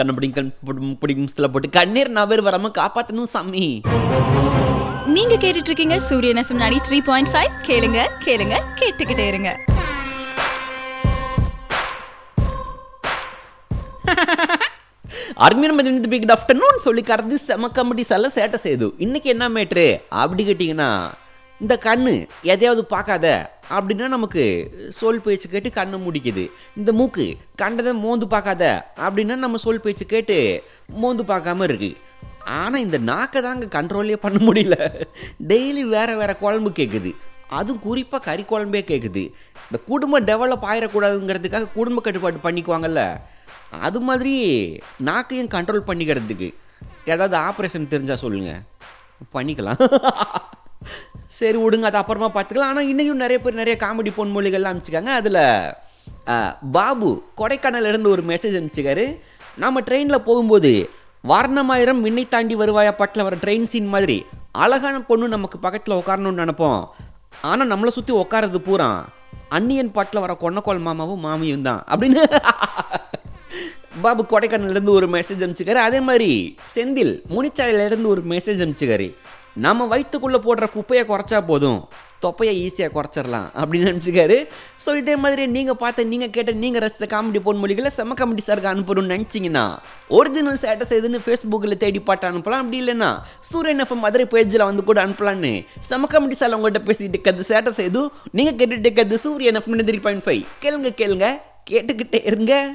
கண்ணு பிடிக்கும் கண் பிடிக்கும் போட்டு கண்ணீர் நபர் வராம காப்பாத்தணும் சாமி நீங்க கேட்டுட்டு இருக்கீங்க சூரியன் எஃப்எம் நாடி த்ரீ பாயிண்ட் ஃபைவ் கேளுங்க கேளுங்க கேட்டுக்கிட்டே இருங்க அர்மியன் மதியம் பிக் ஆஃப்டர்நூன் சொல்லி கறந்து செம கம்படி செல்ல சேட்டை செய்து இன்னைக்கு என்ன மேட்ரு அப்படி கேட்டிங்கன்னா இந்த கண்ணு எதையாவது பார்க்காத அப்படின்னா நமக்கு சொல் பேச்சு கேட்டு கண்ணை முடிக்குது இந்த மூக்கு கண்டதை மோந்து பார்க்காத அப்படின்னா நம்ம சொல் பேச்சு கேட்டு மோந்து பார்க்காம இருக்கு ஆனால் இந்த நாக்கை தாங்க கண்ட்ரோலே பண்ண முடியல டெய்லி வேற வேற குழம்பு கேட்குது அதுவும் குறிப்பாக கறி குழம்பே கேட்குது இந்த குடும்பம் டெவலப் ஆயிடக்கூடாதுங்கிறதுக்காக குடும்ப கட்டுப்பாடு பண்ணிக்குவாங்கல்ல அது மாதிரி நாக்கையும் கண்ட்ரோல் பண்ணிக்கிறதுக்கு ஏதாவது ஆப்ரேஷன் தெரிஞ்சால் சொல்லுங்கள் பண்ணிக்கலாம் சரி விடுங்க அது அப்புறமா பார்த்துக்கலாம் ஆனால் இன்னையும் நிறைய பேர் நிறைய காமெடி பொன்மொழிகள்லாம் அனுப்பிச்சிக்காங்க அதில் பாபு கொடைக்கானல்ல இருந்து ஒரு மெசேஜ் அனுப்பிச்சிக்காரு நம்ம ட்ரெயினில் போகும்போது வாரணமாயிரம் விண்ணை தாண்டி வருவாயா பாட்டில் வர ட்ரெயின் சீன் மாதிரி அழகான பொண்ணு நமக்கு பக்கத்தில் உட்காரணும்னு நினைப்போம் ஆனால் நம்மளை சுற்றி உட்காரது பூரா அன்னியன் பாட்டில் வர கொன்னக்கோல் மாமாவும் மாமியும் தான் அப்படின்னு பாபு கொடைக்கானல்ல இருந்து ஒரு மெசேஜ் அனுப்பிச்சுக்காரு அதே மாதிரி செந்தில் முனிச்சாலையில இருந்து ஒரு மெசேஜ் அனுப்பிச்சுக்காரு நம்ம வயிற்றுக்குள்ளே போடுற குப்பையை குறைச்சா போதும் தொப்பையை ஈஸியாக குறைச்சிடலாம் அப்படின்னு நினச்சிக்காரு ஸோ இதே மாதிரி நீங்கள் பார்த்த நீங்கள் கேட்ட நீங்கள் ரசித்த காமெடி பொன்மொழிகளை செம்ம காமெடி சாருக்கு அனுப்பணும்னு நினச்சிங்கன்னா ஒரிஜினல் ஸ்டேட்டஸ் எதுன்னு ஃபேஸ்புக்கில் தேடி பாட்டு அனுப்பலாம் அப்படி இல்லைன்னா சூரியன் எஃப்எம் மதுரை பேஜில் வந்து கூட அனுப்பலான்னு செம்ம காமெடி சார் உங்கள்கிட்ட பேசிட்டு இருக்கிறது ஸ்டேட்டஸ் எதுவும் நீங்கள் கேட்டுட்டு இருக்கிறது சூரியன் எஃப்எம் த்ரீ பாயிண்ட் ஃபைவ் கேளுங்க கேளுங்க கேட்டுக்கிட்டே இருங்க